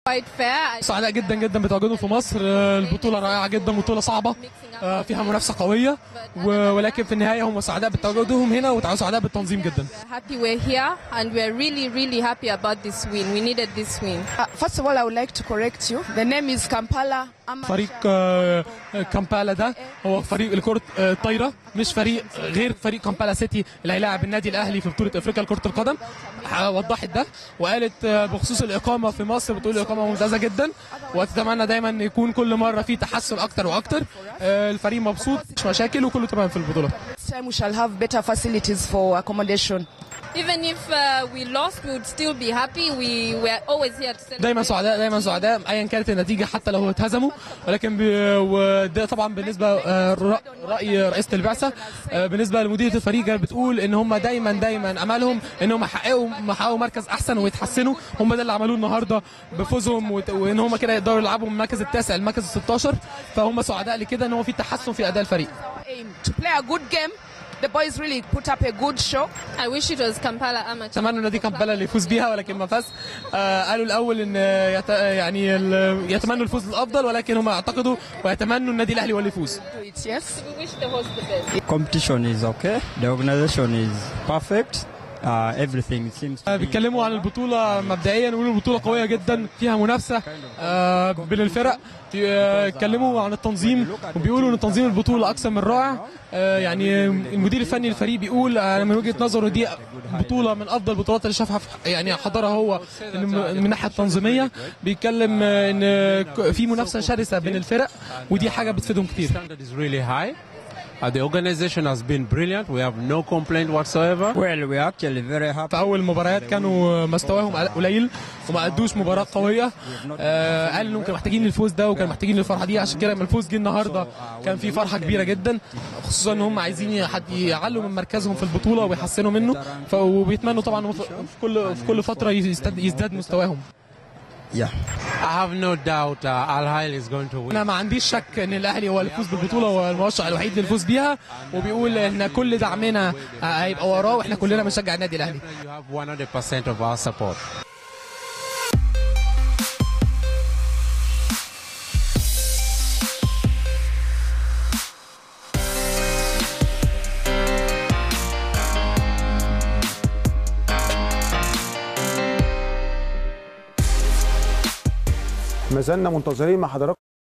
quite fair. سعداء جدا جدا بتواجدهم في مصر آه، البطولة رائعة جدا بطولة صعبة آه، فيها منافسة قوية و- ولكن في النهاية هم سعداء بتواجدهم هنا وسعداء بالتنظيم جدا We're happy we're here and we're really, really happy about this win. We needed this win. Uh, first of all, I would like to correct you. The name is Kampala Amateur. فريق آه، كامبالا ده هو فريق لكرة آه، الطايرة مش فريق غير فريق كامبالا سيتي اللي هيلاعب النادي الأهلي في بطولة أفريقيا لكرة القدم وضحت ده وقالت آه، بخصوص الإقامة في مصر بتقول الإقامة ممتازة جدا وتتمنى دايما إن يكون كل مرة في تحسن أكتر وأكتر آه، الفريق مبسوط مش مشاكل وكله تمام في البطولة Next time we shall have better facilities for accommodation. Even if uh, we lost, we would still be happy. We were always here to celebrate. دايما سعداء دايما سعداء ايا كانت النتيجه حتى لو اتهزموا ولكن ب... وده طبعا بالنسبه آه، رأ- راي رئيسه البعثه آه، بالنسبه لمديره الفريق كانت بتقول ان هم دايما دايما املهم ان هم يحققوا يحققوا مركز احسن ويتحسنوا هم ده اللي عملوه النهارده بفوزهم وت- وان هم كده يقدروا يلعبوا من المركز التاسع للمركز ال 16 فهم سعداء لكده ان هو في تحسن في اداء الفريق Aim to play a good game. The boys really put up a good show. I wish it was Kampala Amateur. اتمنوا نادي كامبالا اللي يفوز بيها ولكن ما فاز آه قالوا الاول ان يت... يعني ال... يتمنوا الفوز الافضل ولكن هم يعتقدوا ويتمنوا النادي الاهلي هو اللي يفوز Do it, yes. We wish the host the best. competition is okay. The organization is perfect. Uh, everything seems to آه، be بيتكلموا عن البطولة مبدئيا يقولوا البطولة قوية جدا فيها منافسة آه، بين الفرق آه، اتكلموا عن التنظيم وبيقولوا ان تنظيم البطولة اكثر من رائع آه، يعني المدير الفني للفريك بيقول آه، من وجهة نظره دي بطولة من افضل البطولات اللي شافها في- يعني حضرها هو من من الناحية التنظيمية بيتكلم آه، ان ك- في منافسة شرسة بين الفرق ودي حاجة بتفيدهم كتير standard is really high. Uh, the organization has been brilliant. We have no complaint whatsoever. well. We're actually very happy. في اول مباريات كانوا مستواهم قليل وما ادوش مباراه قويه آه قال انهم كانوا محتاجين الفوز ده وكانوا محتاجين الفرحه دي عشان كده لما الفوز جه النهارده كان في فرحه كبيره جدا خصوصا ان هم عايزين حد يعلوا من مركزهم في البطوله ويحسنوا منه ف- وبيتمنوا طبعا في كل في كل فتره يزداد, يزداد مستواهم Yeah. I have no doubt uh, Al Hilal is going to win. انا ما عنديش شك ان الاهلي هو اللي يفوز بالبطوله هو المرشح الوحيد للفوز بيها وبيقول ان كل دعمنا آه، هيبقى وراه واحنا كلنا بنشجع النادي الاهلي You have 100% of our support. ما زلنا منتظرين مع حضراتكم